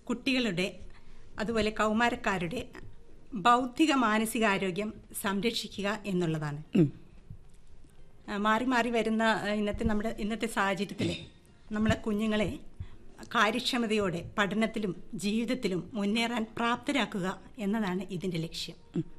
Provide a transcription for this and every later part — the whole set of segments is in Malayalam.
കുട്ടികളുടെ അതുപോലെ കൗമാരക്കാരുടെ ബൗദ്ധിക മാനസികാരോഗ്യം സംരക്ഷിക്കുക എന്നുള്ളതാണ് ഉം. ആ, മാറി മാറി വരുന്ന ആ, ഇന്നത്തെ നമ്മുടെ ഇന്നത്തെ സാഹചര്യത്തിൽ നമ്മളെ കുഞ്ഞുങ്ങളെ കാര്യക്ഷമതയോടെ പഠനത്തിലും ജീവിതത്തിലും മുന്നേറാൻ പ്രാപ്തരാക്കുക എന്നതാണ് ഇതിന്റെ ലക്ഷ്യം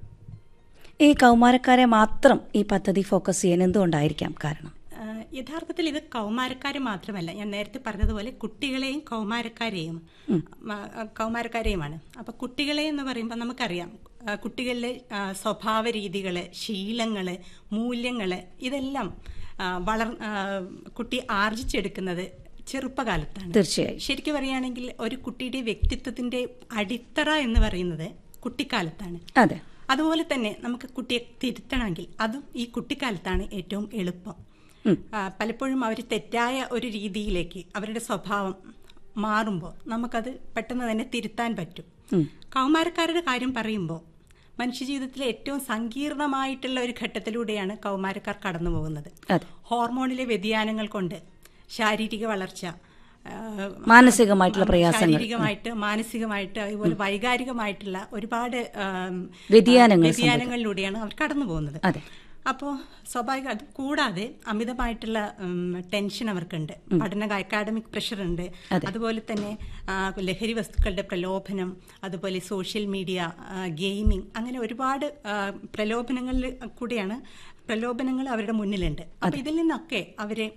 ഈ കൗമാരക്കാരെ മാത്രം ഈ പദ്ധതി ഫോക്കസ് ചെയ്യാൻ എന്തുകൊണ്ടായിരിക്കാം കാരണം ആ, യഥാർത്ഥത്തിൽ ഇത് കൗമാരക്കാരെ മാത്രമല്ല ഞാൻ നേരത്തെ പറഞ്ഞതുപോലെ കുട്ടികളെയും കൗമാരക്കാരെയും ആ, കൗമാരക്കാരെയുമാണ് അപ്പൊ കുട്ടികളെ എന്ന് പറയുമ്പോൾ നമുക്കറിയാം ആ, കുട്ടികളിലെ ആ, സ്വഭാവ രീതികള് ശീലങ്ങള് മൂല്യങ്ങള് ഇതെല്ലാം ആ, വളർ ആ, കുട്ടി ആർജിച്ചെടുക്കുന്നത് ചെറുപ്പകാലത്താണ് തീർച്ചയായും ശരിക്കും പറയുകയാണെങ്കിൽ ഒരു കുട്ടിയുടെ വ്യക്തിത്വത്തിന്റെ അടിത്തറ എന്ന് പറയുന്നത് കുട്ടിക്കാലത്താണ് അതെ അതുപോലെ തന്നെ നമുക്ക് കുട്ടിയെ തിരുത്തണമെങ്കിൽ അതും ഈ കുട്ടിക്കാലത്താണ് ഏറ്റവും എളുപ്പം ആ, പലപ്പോഴും അവർ തെറ്റായ ഒരു രീതിയിലേക്ക് അവരുടെ സ്വഭാവം മാറുമ്പോൾ നമുക്കത് പെട്ടെന്ന് തന്നെ തിരുത്താൻ പറ്റും കൗമാരക്കാരുടെ കാര്യം പറയുമ്പോൾ മനുഷ്യജീവിതത്തിലെ ഏറ്റവും സങ്കീർണമായിട്ടുള്ള ഒരു ഘട്ടത്തിലൂടെയാണ് കൗമാരക്കാർ കടന്നു പോകുന്നത് അതെ ഹോർമോണിലെ വ്യതിയാനങ്ങൾ കൊണ്ട് ശാരീരിക വളർച്ച ആ, മാനസികമായിട്ടുള്ള പ്രയാസങ്ങൾ ശാരീരികമായിട്ട് മാനസികമായിട്ട് അതുപോലെ വൈകാരികമായിട്ടുള്ള ഒരുപാട് ആം, വ്യതിയാനങ്ങൾ വ്യതിയാനങ്ങളിലൂടെയാണ് അവർ കടന്നു പോകുന്നത് അതെ അപ്പോൾ സ്വാഭാവിക അത് കൂടാതെ അമിതമായിട്ടുള്ള ഉം, ടെൻഷൻ അവർക്കുണ്ട് പഠന അക്കാഡമിക് പ്രഷർ ഉണ്ട് അതുപോലെ തന്നെ ആ, ലഹരി വസ്തുക്കളുടെ പ്രലോഭനം അതുപോലെ സോഷ്യൽ മീഡിയ ഗെയിമിംഗ് അങ്ങനെ ഒരുപാട് ആ, പ്രലോഭനങ്ങളിൽ കൂടിയാണ് പ്രലോഭനങ്ങൾ അവരുടെ മുന്നിലുണ്ട് അപ്പൊ ഇതിൽ നിന്നൊക്കെ അവരെ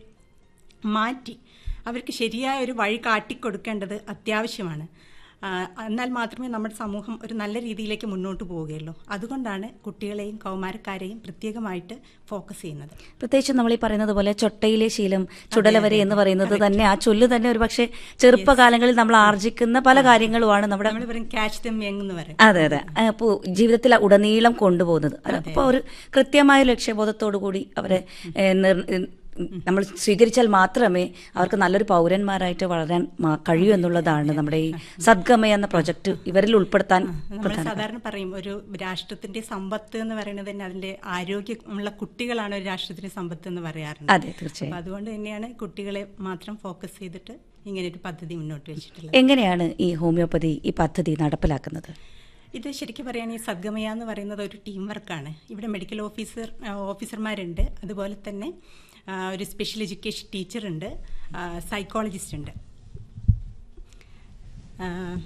മാറ്റി അവർക്ക് ശരിയായ ഒരു വഴി കാട്ടിക്കൊടുക്കേണ്ടത് അത്യാവശ്യമാണ് ആ, എന്നാൽ മാത്രമേ നമ്മുടെ സമൂഹം ഒരു നല്ല രീതിയിലേക്ക് മുന്നോട്ട് പോവുകയുള്ളൂ അതുകൊണ്ടാണ് കുട്ടികളെയും കൗമാരക്കാരെയും പ്രത്യേകമായിട്ട് ഫോക്കസ് ചെയ്യുന്നത് പ്രത്യേകിച്ച് നമ്മൾ ഈ പറയുന്നത് പോലെ ചൊട്ടയിലെ ശീലം ചുടലവരെ എന്ന് പറയുന്നത് തന്നെ ആ ചൊല്ല് തന്നെ ഒരു പക്ഷേ ചെറുപ്പകാലങ്ങളിൽ നമ്മൾ ആർജിക്കുന്ന പല കാര്യങ്ങളുമാണ് നമ്മുടെ നമ്മൾ പറയും ക്യാച്ച് ദം യങ് എന്ന് പറയും അതെ അതെ അപ്പോൾ ജീവിതത്തിൽ ഉടനീളം കൊണ്ടുപോകുന്നത് അപ്പോൾ ഒരു കൃത്യമായ ലക്ഷ്യബോധത്തോടു കൂടി അവരെ ഏ, നിർ- നമ്മൾ സ്വീകരിച്ചാൽ മാത്രമേ അവർക്ക് നല്ലൊരു പൗരന്മാരായിട്ട് വളരാൻ മാ- കഴിയൂ എന്നുള്ളതാണ് നമ്മുടെ ഈ സദ്ഗമയ എന്ന പ്രൊജക്ട് ഇവരിൽ ഉൾപ്പെടുത്താൻ നമ്മൾ സാധാരണ പറയും ഒരു രാഷ്ട്രത്തിന്റെ സമ്പത്ത് എന്ന് പറയുന്നത് തന്നെ അതിന്റെ ആരോഗ്യമുള്ള കുട്ടികളാണ് ഒരു രാഷ്ട്രത്തിന്റെ സമ്പത്ത് എന്ന് പറയാറുണ്ട് അതെ തീർച്ചയായും അപ്പൊ അതുകൊണ്ട് തന്നെയാണ് കുട്ടികളെ മാത്രം ഫോക്കസ് ചെയ്തിട്ട് ഇങ്ങനെ ഒരു പദ്ധതി മുന്നോട്ട് വെച്ചിട്ടുള്ളത് എങ്ങനെയാണ് ഈ ഹോമിയോപ്പതി ഈ പദ്ധതി നടപ്പിലാക്കുന്നത് ഇത് ശരിക്കും പറയുകയാണെങ്കിൽ സദ്ഗമയ എന്ന് പറയുന്നത് ഒരു ടീം വർക്കാണ് ഇവിടെ മെഡിക്കൽ ഓഫീസർ ആ, ഓഫീസർമാരുണ്ട് അതുപോലെ തന്നെ ആ, ഒരു സ്പെഷ്യൽ എഡ്യൂക്കേഷൻ ടീച്ചറുണ്ട് സൈക്കോളജിസ്റ്റ് ഉണ്ട് ആ,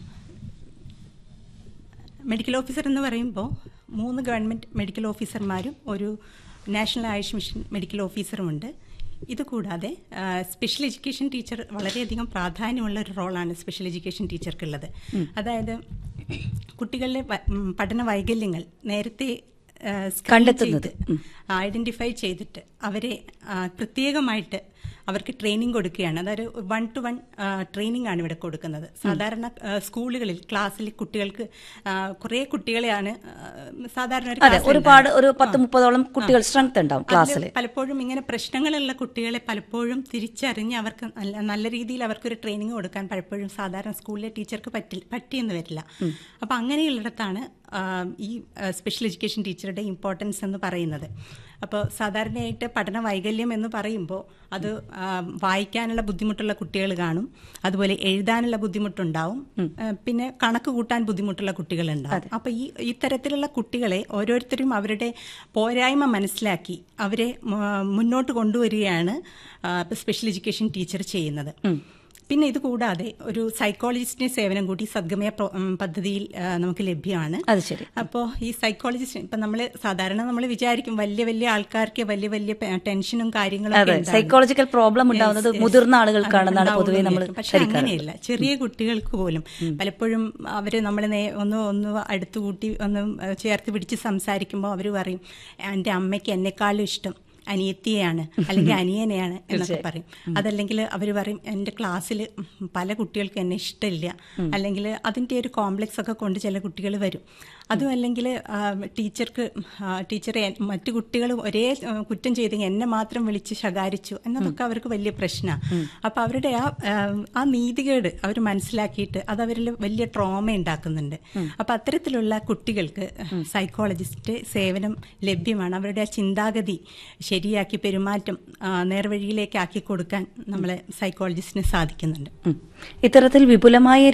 മെഡിക്കൽ ഓഫീസർ എന്ന് പറയുമ്പോൾ മൂന്ന് ഗവൺമെൻറ് മെഡിക്കൽ ഓഫീസർമാരും ഒരു നാഷണൽ ആയുഷ് മിഷൻ മെഡിക്കൽ ഓഫീസറുമുണ്ട് ഇത് കൂടാതെ ആ, സ്പെഷ്യൽ എഡ്യൂക്കേഷൻ ടീച്ചർ വളരെയധികം പ്രാധാന്യമുള്ള ഒരു റോളാണ് സ്പെഷ്യൽ എഡ്യൂക്കേഷൻ ടീച്ചർക്കുള്ളത് അതായത് കുട്ടികളിലെ വ- ഉം, പഠന വൈകല്യങ്ങൾ നേരത്തെ ആ, screen കണ്ടെത്തുന്നത്. ചെയ്ത് ഐഡന്റിഫൈ ചെയ്തിട്ട് അവരെ ആ, പ്രത്യേകമായിട്ട് അവർക്ക് ട്രെയിനിങ് കൊടുക്കുകയാണ് അതായത് വൺ ടു വൺ ട്രെയിനിങ് ആണ് ഇവിടെ കൊടുക്കുന്നത് സാധാരണ ആ, സ്കൂളുകളിൽ ക്ലാസ്സിൽ കുട്ടികൾക്ക് ആ, കുറേ കുട്ടികളെയാണ് ആ, സാധാരണ ഒരു അതെ ക്ലാസ്സിൽ ഒരുപാട് ഒരു പത്ത് മുപ്പതോളം കുട്ടികൾ സ്ട്രെങ്ത് ഉണ്ടാവും ക്ലാസ്സിൽ അതില് പലപ്പോഴും ഇങ്ങനെ പ്രശ്നങ്ങളുള്ള കുട്ടികളെ പലപ്പോഴും തിരിച്ചറിഞ്ഞ് അവർക്ക് നല്ല നല്ല രീതിയിൽ അവർക്കൊരു ട്രെയിനിങ് കൊടുക്കാൻ പലപ്പോഴും സാധാരണ സ്കൂളിലെ ടീച്ചർക്ക് പറ്റി പറ്റിയെന്ന് വരില്ല അപ്പൊ അങ്ങനെയുള്ളിടത്താണ് ആ, ഈ സ്പെഷ്യൽ എഡ്യൂക്കേഷൻ ടീച്ചറുടെ ഇമ്പോർട്ടൻസ് എന്ന് പറയുന്നത് അപ്പോൾ സാധാരണയായിട്ട് പഠന വൈകല്യം എന്ന് പറയുമ്പോൾ അത് ആ, വായിക്കാനുള്ള ബുദ്ധിമുട്ടുള്ള കുട്ടികൾ കാണും അതുപോലെ എഴുതാനുള്ള ബുദ്ധിമുട്ടുണ്ടാവും ആ, പിന്നെ കണക്ക് കൂട്ടാൻ ബുദ്ധിമുട്ടുള്ള കുട്ടികളുണ്ടാവും അപ്പൊ ഈ ഇത്തരത്തിലുള്ള കുട്ടികളെ ഓരോരുത്തരും അവരുടെ പോരായ്മ മനസ്സിലാക്കി അവരെ മ- മുന്നോട്ട് കൊണ്ടുവരികയാണ് ആ, ഇപ്പൊ സ്പെഷ്യൽ എഡ്യൂക്കേഷൻ ടീച്ചർ ചെയ്യുന്നത് പിന്നെ ഇത് കൂടാതെ ഒരു സൈക്കോളജിസ്റ്റിന്റെ സേവനം കൂടി സദ്ഗമയ പ്രോ- ഉം, പദ്ധതിയിൽ ആ, നമുക്ക് ലഭ്യമാണ് അത് ശരി അപ്പോൾ ഈ സൈക്കോളജിസ്റ്റ് ഇപ്പം നമ്മൾ സാധാരണ നമ്മൾ വിചാരിക്കും വലിയ വലിയ ആൾക്കാർക്ക് വലിയ വലിയ പെ- ടെൻഷനും കാര്യങ്ങളും ഒക്കെ അതെ ഉണ്ടാകും. സൈക്കോളജിക്കൽ പ്രോബ്ലം ഉണ്ടാവുന്നത് Yes, yes. മുതിർന്ന ആളുകൾക്കാണെന്നാണ് ഉണ്ടാവുമെന്ന് പൊതുവേ നമ്മൾ വിചാരിക്കും. പക്ഷെ അങ്ങനെയല്ല ചെറിയ കുട്ടികൾക്ക് പോലും പലപ്പോഴും അവര് നമ്മളെ നേ- ഒന്ന് ഒന്ന് അടുത്ത് കൂട്ടി ഒന്ന് ചേർത്ത് പിടിച്ച് സംസാരിക്കുമ്പോൾ അവർ പറയും എൻ്റെ അമ്മയ്ക്ക് എന്നെക്കാളും ഇഷ്ടം അനിയത്തിയെയാണ് അല്ലെങ്കിൽ അനിയനെയാണ് എന്നൊക്കെ പറയും അതല്ലെങ്കിൽ അവർ പറയും എൻ്റെ ക്ലാസ്സിൽ പല കുട്ടികൾക്ക് എന്നെ ഇഷ്ടമില്ല അല്ലെങ്കിൽ അതിൻ്റെ ഒരു കോംപ്ലക്സ് ഒക്കെ കൊണ്ട് ചില കുട്ടികൾ വരും അതും അല്ലെങ്കിൽ ആ, ടീച്ചർക്ക് ആ, ടീച്ചറെ എൻ- മറ്റു കുട്ടികൾ ഒരേ ആ, കുറ്റം ചെയ്തെങ്കിൽ എന്നെ മാത്രം വിളിച്ച് ശകാരിച്ചു എന്നതൊക്കെ അവർക്ക് വലിയ പ്രശ്നമാണ് അപ്പൊ അവരുടെ ആ ആ, ആ നീതികേട് അവർ മനസ്സിലാക്കിയിട്ട് അത് അവരിൽ വലിയ ട്രോമ ഉണ്ടാക്കുന്നുണ്ട് അപ്പൊ അത്തരത്തിലുള്ള കുട്ടികൾക്ക് സൈക്കോളജിസ്റ്റ് സേവനം ലഭ്യമാണ് അവരുടെ ആ ചിന്താഗതി ശരിയാക്കി പെരുമാറ്റം ആ, നേർവഴിയിലേക്ക് ആക്കി കൊടുക്കാൻ നമ്മളെ സൈക്കോളജിസ്റ്റിന് സാധിക്കുന്നുണ്ട് ഉം. ഇത്തരത്തിൽ വിപുലമായ